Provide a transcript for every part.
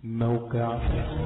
موقع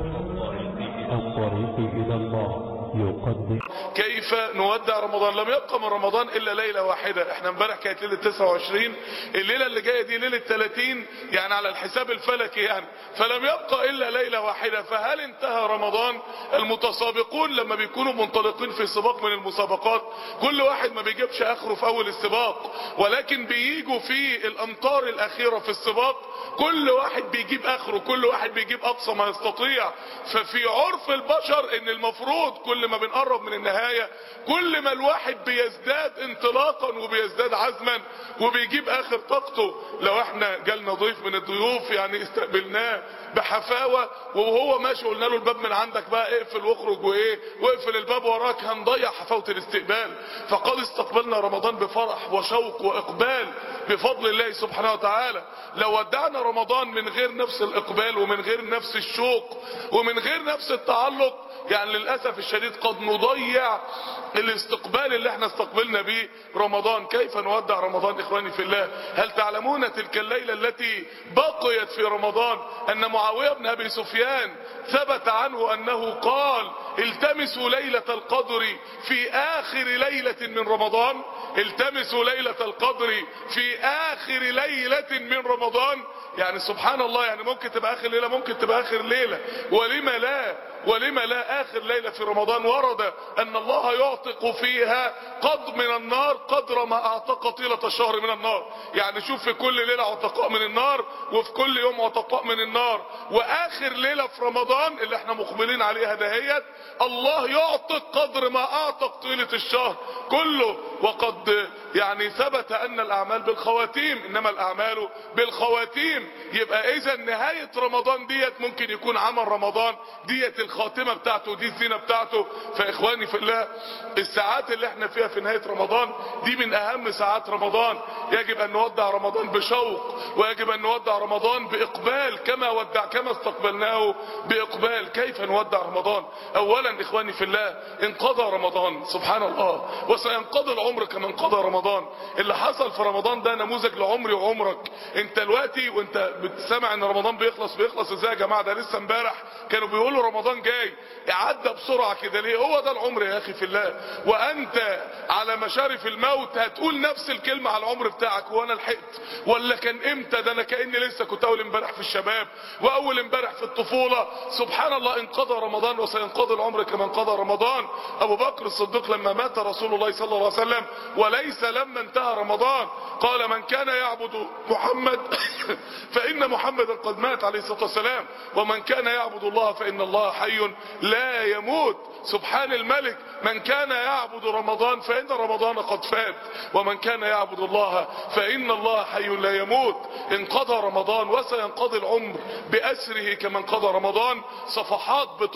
الطريق إلى الله يقدم كيف نودع رمضان لم يبقى من رمضان الا ليله واحده احنا امبارح كانت ليله 29 الليله اللي جايه دي ليله 30 يعني على الحساب الفلكي يعني فلم يبقى الا ليله واحده فهل انتهى رمضان المتسابقون لما بيكونوا منطلقين في سباق من المسابقات كل واحد ما بيجيبش اخره في اول السباق ولكن بييجوا في الامطار الاخيره في السباق كل واحد بيجيب اخره كل واحد بيجيب اقصى ما يستطيع ففي عرف البشر ان المفروض كل ما بنقرب من النهاية كل ما الواحد بيزداد انطلاقا وبيزداد عزما وبيجيب اخر طاقته لو احنا جالنا ضيف من الضيوف يعني استقبلناه بحفاوة وهو ماشي قلنا له الباب من عندك بقى اقفل واخرج وايه واقفل الباب وراك هنضيع حفاوة الاستقبال فقد استقبلنا رمضان بفرح وشوق واقبال بفضل الله سبحانه وتعالى لو ودعنا رمضان من غير نفس الاقبال ومن غير نفس الشوق ومن غير نفس التعلق يعني للأسف الشديد قد نضيع الاستقبال اللي احنا استقبلنا به رمضان كيف نودع رمضان اخواني في الله هل تعلمون تلك الليلة التي بقيت في رمضان ان معاوية بن ابي سفيان ثبت عنه انه قال التمسوا ليلة القدر في اخر ليلة من رمضان التمسوا ليلة القدر في اخر ليلة من رمضان يعني سبحان الله يعني ممكن تبقى اخر ليلة ممكن تبقى اخر ليلة ولما لا ولما لا اخر ليلة في رمضان ورد ان الله يعتق فيها قد من النار قدر ما اعتق طيلة الشهر من النار يعني شوف في كل ليلة عتقاء من النار وفي كل يوم عتقاء من النار واخر ليلة في رمضان اللي احنا مقبلين عليها دهيت الله يعتق قدر ما اعتق طيلة الشهر كله وقد يعني ثبت ان الاعمال بالخواتيم انما الاعمال بالخواتيم يبقى اذا نهاية رمضان ديت ممكن يكون عمل رمضان ديت الخاتمة بتاعته دي الزينة بتاعته فاخواني في الله الساعات اللي احنا فيها في نهاية رمضان دي من اهم ساعات رمضان يجب ان نودع رمضان بشوق ويجب ان نودع رمضان باقبال كما ودع كما استقبلناه باقبال كيف نودع رمضان اولا اخواني في الله انقضى رمضان سبحان الله وسينقضي العمر كما انقضى رمضان اللي حصل في رمضان ده نموذج لعمري وعمرك انت دلوقتي وانت بتسمع ان رمضان بيخلص بيخلص ازاي يا جماعه ده لسه امبارح كانوا بيقولوا رمضان جاي عدى بسرعه كده ليه هو ده العمر يا اخي في الله وانت على مشارف الموت هتقول نفس الكلمه على العمر بتاعك هو انا لحقت ولا كان امتى ده انا كاني لسه كنت اول امبارح في الشباب واول امبارح في الطفوله سبحان الله انقضى رمضان وسينقضي العمر كما انقضى رمضان ابو بكر الصديق لما مات رسول الله صلى الله عليه وسلم وليس لما انتهى رمضان قال من كان يعبد محمد فان محمدا قد مات عليه الصلاه والسلام ومن كان يعبد الله فان الله حي لا يموت سبحان الملك من كان يعبد رمضان فإن رمضان قد فات ومن كان يعبد الله فإن الله حي لا يموت انقضى رمضان وسينقضي العمر بأسره كما انقضى رمضان صفحات بتو